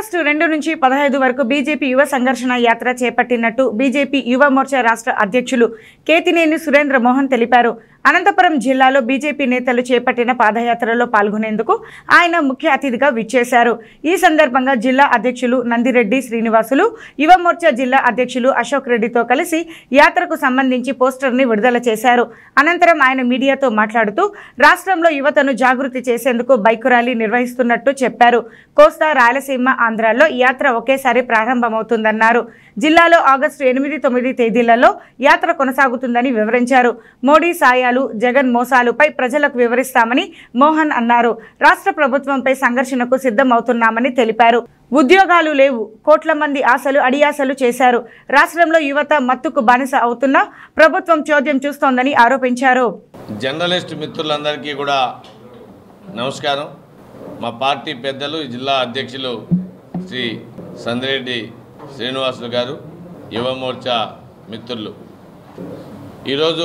August రెండు నుంచి పదహైదు వరకు బీజేపీ యువ సంఘర్షణ యాత్ర చేపట్టినట్టు బీజేపీ యువ మోర్చా రాష్ట్ర అధ్యక్షులు కేతినేని సురేంద్ర మోహన్ తెలిపారు అనంతపురం జిల్లాలో బీజేపీ నేతలు చేపట్టిన పాదయాత్రలో పాల్గొనేందుకు ఆయన ముఖ్య అతిథిగా విచ్చేశారు ఈ సందర్భంగా జిల్లా అధ్యక్షులు నందిరెడ్డి శ్రీనివాసులు యువ మోర్చా జిల్లా అధ్యక్షులు అశోక్ రెడ్డితో కలిసి యాత్రకు సంబంధించి పోస్టర్ని విడుదల చేశారు అనంతరం ఆయన మీడియాతో మాట్లాడుతూ రాష్ట్రంలో యువతను జాగృతి చేసేందుకు బైక్ ర్యాలీ నిర్వహిస్తున్నట్టు చెప్పారు కోస్తా రాయలసీమ ఆంధ్రాలో యాత్ర ఒకేసారి ప్రారంభమవుతుందన్నారు జిల్లాలో ఆగస్టు ఎనిమిది తొమ్మిది తేదీలలో యాత్ర కొనసాగుతుందని వివరించారు మోడీ సాయాలు జగన్ మోసాలుపై ప్రజలకు వివరిస్తామని మోహన్ అన్నారు రాష్ట్ర ప్రభుత్వంపై సంఘర్షణకు సిద్ధమవుతున్నామని తెలిపారు ఉద్యోగాలు లేవు కోట్ల మంది ఆశలు అడియాసలు చేశారు రాష్ట్రంలో యువత మత్తుకు బానిస అవుతున్నా ప్రభుత్వం చోద్యం చూస్తోందని ఆరోపించారు జర్నలిస్ట్ మిత్రులందరికీ కూడా నమస్కారం మా పార్టీ పెద్దలు జిల్లా అధ్యక్షులు శ్రీ సందిరెడ్డి శ్రీనివాసులు గారు యువ మోర్చా మిత్రులు ఈరోజు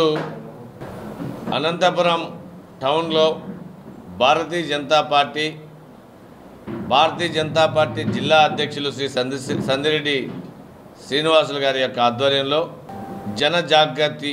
అనంతపురం టౌన్లో భారతీయ జనతా పార్టీ భారతీయ జనతా పార్టీ జిల్లా అధ్యక్షులు శ్రీ సంది సందిరెడ్డి శ్రీనివాసులు గారి యొక్క ఆధ్వర్యంలో జన జాగృతి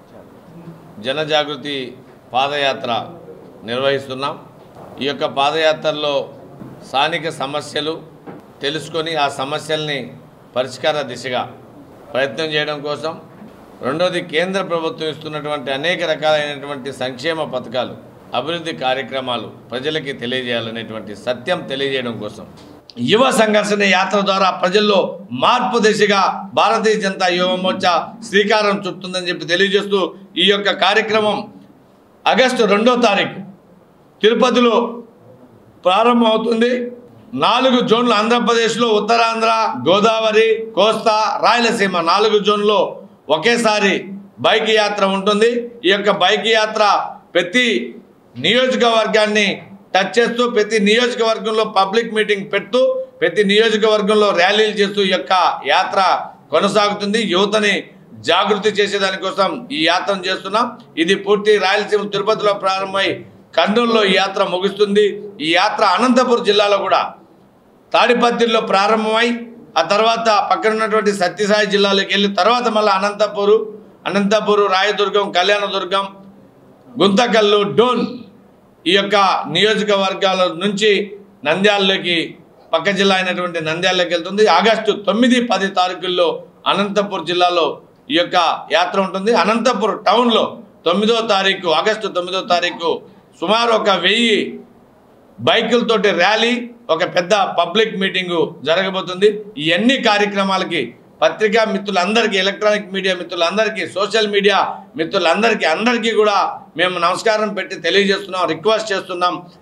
జనజాగృతి పాదయాత్ర నిర్వహిస్తున్నాం ఈ యొక్క పాదయాత్రలో స్థానిక సమస్యలు తెలుసుకొని ఆ సమస్యల్ని పరిష్కార దిశగా ప్రయత్నం చేయడం కోసం రెండోది కేంద్ర ప్రభుత్వం ఇస్తున్నటువంటి అనేక రకాలైనటువంటి సంక్షేమ పథకాలు అభివృద్ధి కార్యక్రమాలు ప్రజలకి తెలియజేయాలనేటువంటి సత్యం తెలియజేయడం కోసం యువ సంఘర్షణ యాత్ర ద్వారా ప్రజల్లో మార్పు దిశగా భారతీయ జనతా యువ మోర్చా శ్రీకారం చుట్టుందని చెప్పి తెలియజేస్తూ ఈ యొక్క కార్యక్రమం ఆగస్టు రెండో తారీఖు తిరుపతిలో ప్రారంభమవుతుంది నాలుగు జోన్లు ఆంధ్రప్రదేశ్లో ఉత్తరాంధ్ర గోదావరి కోస్తా రాయలసీమ నాలుగు జోన్లో ఒకేసారి బైక్ యాత్ర ఉంటుంది ఈ యొక్క బైక్ యాత్ర ప్రతి నియోజకవర్గాన్ని టచ్ చేస్తూ ప్రతి నియోజకవర్గంలో పబ్లిక్ మీటింగ్ పెడుతూ ప్రతి నియోజకవర్గంలో ర్యాలీలు చేస్తూ ఈ యొక్క యాత్ర కొనసాగుతుంది యువతని జాగృతి చేసేదానికోసం ఈ యాత్రను చేస్తున్నాం ఇది పూర్తి రాయలసీమ తిరుపతిలో ప్రారంభమై కర్నూలులో ఈ యాత్ర ముగుస్తుంది ఈ యాత్ర అనంతపురం జిల్లాలో కూడా తాడిపత్రిలో ప్రారంభమై ఆ తర్వాత పక్కన ఉన్నటువంటి సత్యసాయి జిల్లాలోకి వెళ్ళి తర్వాత మళ్ళీ అనంతపూరు అనంతపూరు రాయదుర్గం కళ్యాణదుర్గం గుంతకల్లు డోన్ ఈ యొక్క నియోజకవర్గాల నుంచి నంద్యాలలోకి పక్క జిల్లా అయినటువంటి నంద్యాలలోకి వెళ్తుంది ఆగస్టు తొమ్మిది పది తారీఖుల్లో అనంతపూర్ జిల్లాలో ఈ యొక్క యాత్ర ఉంటుంది అనంతపూర్ టౌన్లో తొమ్మిదో తారీఖు ఆగస్టు తొమ్మిదో తారీఖు సుమారు ఒక వెయ్యి బైకులతోటి ర్యాలీ ఒక పెద్ద పబ్లిక్ మీటింగు జరగబోతుంది ఈ అన్ని కార్యక్రమాలకి పత్రికా మిత్రులందరికీ ఎలక్ట్రానిక్ మీడియా మిత్రులందరికీ సోషల్ మీడియా మిత్రులందరికీ అందరికీ కూడా మేము నమస్కారం పెట్టి తెలియజేస్తున్నాం రిక్వెస్ట్ చేస్తున్నాం